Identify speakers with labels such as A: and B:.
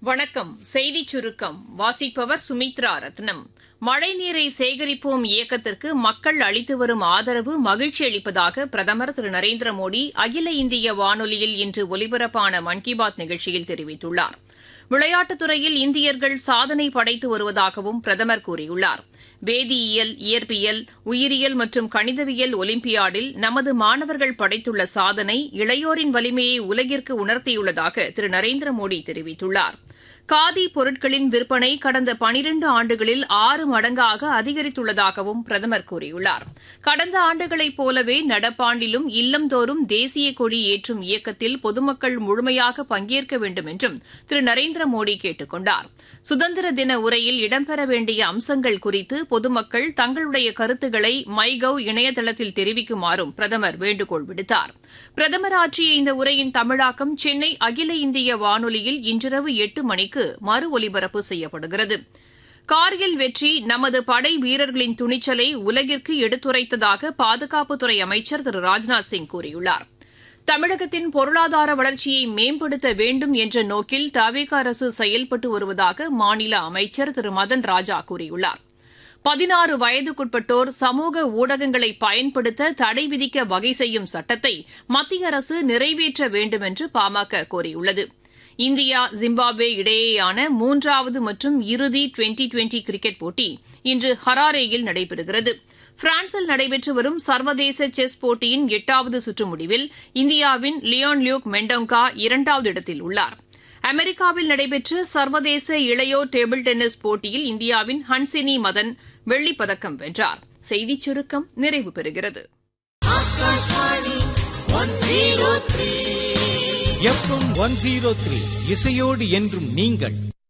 A: வணக்கம் செய்திச் சுருக்கம் வாசிப்பவர் சுமித்ரா ரத்னம் மழைநீரை சேகரிப்போம் இயக்கத்திற்கு மக்கள் அளித்து வரும் ஆதரவு மகிழ்ச்சி அளிப்பதாக பிரதமர் திரு நரேந்திர மோடி அகில இந்திய வானொலியில் இன்று ஒலிபரப்பான மன் கி பாத் நிகழ்ச்சியில் தெரிவித்துள்ளார் விளையாட்டுத் துறையில் இந்தியர்கள் சாதனை படைத்து வருவதாகவும் பிரதமர் கூறியுள்ளார் வேதியியல் இயற்பியல் உயிரியல் மற்றும் கணிதவியல் ஒலிம்பியாடில் நமது மாணவர்கள் படைத்துள்ள சாதனை இளையோரின் வலிமையை உலகிற்கு உணர்த்தியுள்ளதாக திரு நரேந்திர மோடி தெரிவித்துள்ளார் காதி பொருட்களின் விற்பனை கடந்த பனிரண்டு ஆண்டுகளில் ஆறு மடங்காக அதிகரித்துள்ளதாகவும் பிரதமர் கூறியுள்ளார் கடந்த ஆண்டுகளைப் போலவே நடப்பாண்டிலும் இல்லந்தோறும் தேசிய கொடி ஏற்றும் இயக்கத்தில் பொதுமக்கள் முழுமையாக பங்கேற்க வேண்டும் என்றும் திரு நரேந்திர மோடி கேட்டுக் கொண்டார் சுதந்திர தின உரையில் இடம்பெற வேண்டிய அம்சங்கள் குறித்து பொதுமக்கள் தங்களுடைய கருத்துக்களை மை கவ் இணையதளத்தில் தெரிவிக்குமாறும் பிரதமர் வேண்டுகோள் விடுத்தார் பிரதமர் ஆற்றிய இந்த உரையின் தமிழாக்கம் சென்னை அகில இந்திய வானொலியில் இன்றிரவு எட்டு மணிக்கு மறு ஒலிபரப்பு செய்யப்படுகிறது கார்கில் வெற்றி நமது படை வீரர்களின் துணிச்சலை உலகிற்கு எடுத்துரைத்ததாக பாதுகாப்புத்துறை அமைச்சர் திரு ராஜ்நாத் சிங் கூறியுள்ளார் தமிழகத்தின் பொருளாதார வளர்ச்சியை மேம்படுத்த வேண்டும் என்ற நோக்கில் தவிக அரசு செயல்பட்டு வருவதாக மாநில அமைச்சர் திரு மதன் ராஜா கூறியுள்ளார் பதினாறு வயதுக்குட்பட்டோர் சமூக ஊடகங்களை பயன்படுத்த தடை விதிக்க வகை செய்யும் சட்டத்தை மத்திய அரசு நிறைவேற்ற வேண்டும் என்று பாமக கோரியுள்ளது இந்தியா ஜிம்பாப்வே இடையேயான மூன்றாவது மற்றும் இறுதி டுவெண்டி டுவெண்டி கிரிக்கெட் போட்டி இன்று ஹராரேயில் நடைபெறுகிறது பிரான்சில் நடைபெற்று வரும் சர்வதேச செஸ் போட்டியின் எட்டாவது சுற்று முடிவில் இந்தியாவின் லியோன் லியூக் மெண்டோங்கா இரண்டாவது இடத்தில் உள்ளார் அமெரிக்காவில் நடைபெற்ற சர்வதேச இளையோர் டேபிள் டென்னிஸ் போட்டியில் இந்தியாவின் ஹன்சினி மதன் வெள்ளிப் பதக்கம் வென்றார் செய்திச் சுருக்கம் நிறைவு பெறுகிறது
B: எஃப்எம் ஒன் ஜீரோ த்ரீ இசையோடு என்றும் நீங்கள்